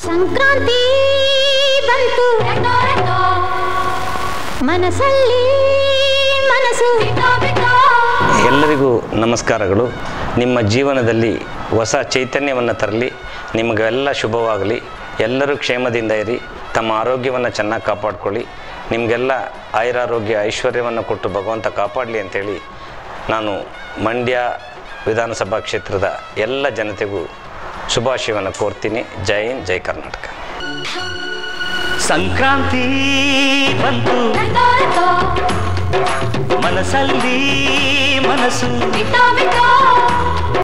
ಸಂಕ್ರಾಂತಿ ಬಂತು ಮನಸ್ಸಲ್ಲಿ ಮನಸ್ಸು ಎಲ್ಲರಿಗೂ ನಮಸ್ಕಾರಗಳು ನಿಮ್ಮ ಜೀವನದಲ್ಲಿ ಹೊಸ ಚೈತನ್ಯವನ್ನು ತರಲಿ ನಿಮಗೆಲ್ಲ ಶುಭವಾಗಲಿ ಎಲ್ಲರೂ ಕ್ಷೇಮದಿಂದ ಇರಿ ತಮ್ಮ ಆರೋಗ್ಯವನ್ನು ಚೆನ್ನಾಗಿ ಕಾಪಾಡ್ಕೊಳ್ಳಿ ನಿಮಗೆಲ್ಲ ಆಯುರಾರೋಗ್ಯ ಐಶ್ವರ್ಯವನ್ನು ಕೊಟ್ಟು ಭಗವಂತ ಕಾಪಾಡಲಿ ಅಂತೇಳಿ ನಾನು ಮಂಡ್ಯ ವಿಧಾನಸಭಾ ಕ್ಷೇತ್ರದ ಎಲ್ಲ ಜನತೆಗೂ ಶುಭಾಶಯವನ್ನು ಕೋರ್ತೀನಿ ಜೈ ಹಿಂದ್ ಜೈ ಕರ್ನಾಟಕ ಸಂಕ್ರಾಂತಿ ಬಂತು ಮನಸ್ಸಲ್ಲಿ ಮನಸ್ಸು